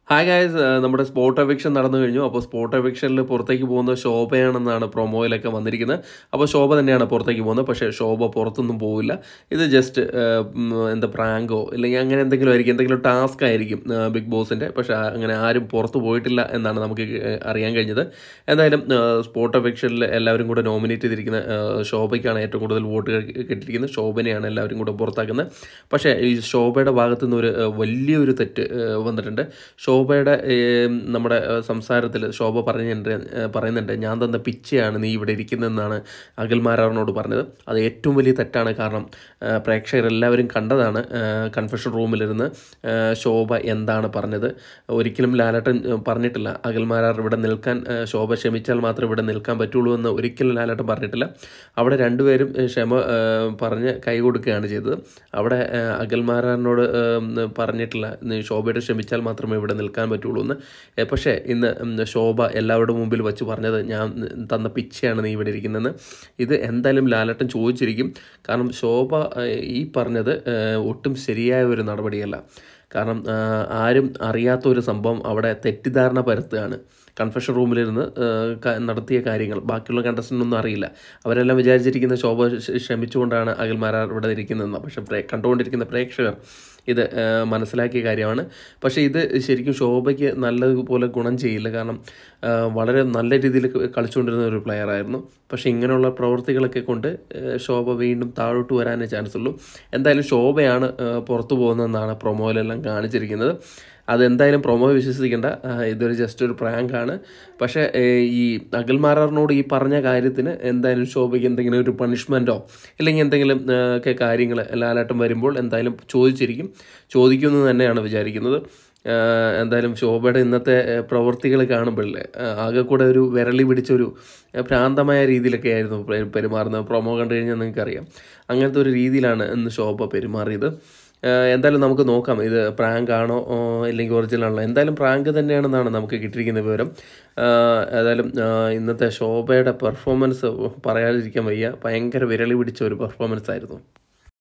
hi guys നമ്മുടെ spot eviction നടന്നു കഴിഞ്ഞു അപ്പോൾ സ്പോട്ട് എവിക്ഷനിൽ പുറത്തേക്ക് പോകുന്ന ശോഭയാണെന്നാണ് പ്രൊമോയിലൊക്കെ വന്നിരിക്കുന്നത് അപ്പോൾ ശോഭ തന്നെയാണ് പുറത്തേക്ക് പോകുന്നത് പക്ഷേ ശോഭ പുറത്തൊന്നും പോവില്ല ഇത് ജസ്റ്റ് എന്താ പ്രാങ്കോ അല്ലെങ്കിൽ അങ്ങനെ എന്തെങ്കിലും ആയിരിക്കും എന്തെങ്കിലും ടാസ്ക് ആയിരിക്കും ബിഗ് ബോസിൻ്റെ പക്ഷേ ആ- അങ്ങനെ ആരും പുറത്ത് പോയിട്ടില്ല എന്നാണ് നമുക്ക് ഏഹ്, അറിയാൻ കഴിഞ്ഞത് എന്തായാലും സ്പോട്ട് എവിക്ഷനിൽ എല്ലാവരും കൂടെ നോമിനേറ്റ് ചെയ്തിരിക്കുന്ന ഏഹ്, ശോഭയ്ക്കാണ് ഏറ്റവും കൂടുതൽ വോട്ടുകൾ കിട്ടിയിരിക്കുന്നത് ശോഭനെയാണ് എല്ലാവരും കൂടെ പുറത്താക്കുന്നത് പക്ഷേ ഈ ശോഭയുടെ ഭാഗത്തു നിന്ന് ഒരു ഏഹ്, വലിയൊരു തെറ്റ് ഏഹ്, വന്നിട്ടുണ്ട് ശോഭയുടെ ഏഹ്, നമ്മുടെ ഏഹ്, സംസാരത്തിൽ ശോഭ പറഞ്ഞിട്ടുണ്ട് ഏഹ്, പറയുന്നുണ്ട് ഞാൻ തന്ന പിച്ചയാണ് നീ ഇവിടെ ഇരിക്കുന്നതെന്നാണ് അഖിൽമാരാറിനോട് പറഞ്ഞത് അത് ഏറ്റവും വലിയ തെറ്റാണ് കാരണം ഏഹ്, പ്രേക്ഷകരെല്ലാവരും കണ്ടതാണ് കൺഫെഷൻ റൂമിലിരുന്ന് ഏഹ്, ശോഭ എന്താണ് പറഞ്ഞത് ഒരിക്കലും ലാലേട്ടൻ ഏഹ്, പറഞ്ഞിട്ടില്ല അഖിൽമാരാർ ഇവിടെ നിൽക്കാൻ ഏഹ്, ശോഭ ക്ഷമിച്ചാൽ മാത്രമേ ഇവിടെ നിൽക്കാൻ പറ്റുള്ളൂ എന്ന് ഒരിക്കലും ലാലേട്ടൻ പറഞ്ഞിട്ടില്ല അവിടെ രണ്ടുപേരും ഏഹ്, ക്ഷമ ഏഹ്, പറഞ്ഞ് കൈ കൊടുക്കുകയാണ് ചെയ്തത് അവിടെ ഏഹ്, അഖിൽമാരാറിനോട് ഏഹ്, പറഞ്ഞിട്ടില്ല നീ ശോഭയുടെ ക്ഷമിച്ചാൽ മാത്രമേ ഇവിടെ നിൽക്കാൻ പറ്റുള്ളൂ എന്ന് ഏഹ്, പക്ഷേ ഇന്ന് ഉം, ശോഭ എല്ലാവരുടെ മുമ്പിൽ വെച്ച് പറഞ്ഞത് ഞാൻ തന്ന പിച്ചയാണ് നീ ഇവിടെ ഇരിക്കുന്നതെന്ന് ഇത് എന്തായാലും ലാലട്ടൻ ചോദിച്ചിരിക്കും കാരണം ശോഭ ഏഹ്, ഈ പറഞ്ഞത് ഏഹ്, ഒട്ടും ശരിയായ ഒരു നടപടിയല്ല കാരണം ആഹ്, ആരും അറിയാത്ത ഒരു സംഭവം അവിടെ തെറ്റിദ്ധാരണ പരത്തുകയാണ് കൺഫെഷൻ റൂമിലിരുന്ന് ആഹ്, ക- നടത്തിയ കാര്യങ്ങൾ ബാക്കിയുള്ള കണ്ടസ്റ്റൻ്റൊന്നും അറിയില്ല അവരെല്ലാം വിചാരിച്ചിരിക്കുന്ന ശോഭ ക്ഷ- ക്ഷമിച്ചുകൊണ്ടാണ് അഖിൽമാരാർ ഇവിടെ ഇരിക്കുന്നതെന്ന് പക്ഷേ പ്രേ കണ്ടുകൊണ്ടിരിക്കുന്ന പ്രേക്ഷകർ ഇത് ആഹ്, മനസ്സിലാക്കിയ കാര്യമാണ് പക്ഷേ ഇത് ശരിക്കും ശോഭയ്ക്ക് നല്ലതുപോലെ ഗുണം ചെയ്യില്ല കാരണം ആഹ്, വളരെ നല്ല രീതിയിൽ ക- കളിച്ചുകൊണ്ടിരുന്ന ഒരു പ്ലെയർ ആയിരുന്നു പക്ഷേ ഇങ്ങനെയുള്ള പ്രവൃത്തികളൊക്കെ കൊണ്ട് ആഹ്, ശോഭ വീണ്ടും താഴോട്ട് വരാനേ ചാൻസ് ഉള്ളൂ എന്തായാലും ശോഭയാണ് ആഹ്, പുറത്തു പോകുന്നതെന്നാണ് പ്രൊമോയിലെല്ലാം കാണിച്ചിരിക്കുന്നത് അതെന്തായാലും പ്രൊമോ വിശ്വസിക്കേണ്ട ആഹ്, ഇതൊരു ജസ്റ്റ് ഒരു പ്രാങ്ക് ആണ് പക്ഷേ ഏഹ്, ഈ അഖിൽമാരാറിനോട് ഈ പറഞ്ഞ കാര്യത്തിന് എന്തായാലും ശോഭയ്ക്ക് എന്തെങ്കിലും ഒരു പണിഷ്മെൻറ്റോ അല്ലെങ്കിൽ എന്തെങ്കിലും ആഹ്, ഒക്കെ കാര്യങ്ങൾ ലാലാട്ടം വരുമ്പോൾ എന്തായാലും ചോദിച്ചിരിക്കും ചോദിക്കുമെന്ന് തന്നെയാണ് വിചാരിക്കുന്നത് ആഹ്, എന്തായാലും ശോഭയുടെ ഇന്നത്തെ പ്രവൃത്തികൾ കാണുമ്പോഴല്ലേ ആഹ്, ആകെ കൂടെ ഒരു വിരളി പിടിച്ചൊരു ആഹ്, ഭ്രാന്തമായ രീതിയിലൊക്കെ ആയിരുന്നു പെ- പെരുമാറുന്നത് പ്രൊമോ കണ്ടു കഴിഞ്ഞാൽ നിങ്ങൾക്കറിയാം അങ്ങനത്തെ ഒരു രീതിയിലാണ് ഇന്ന് ശോഭ പെരുമാറിയത് ആഹ് എന്തായാലും നമുക്ക് നോക്കാം ഇത് പ്രാങ്ക് ആണോ ഓ, ഇല്ലെങ്കിൽ ഒറിജിനൽ ആണോ എന്തായാലും പ്രാങ്ക് തന്നെയാണെന്നാണ് നമുക്ക് കിട്ടിയിരിക്കുന്ന വിവരം ആഹ് ഏതായാലും ആഹ് ഇന്നത്തെ ശോഭയുടെ പെർഫോമൻസ് പറയാതിരിക്കാൻ വയ്യ ഭയങ്കര വിരളി പിടിച്ച ഒരു പെർഫോമൻസ് ആയിരുന്നു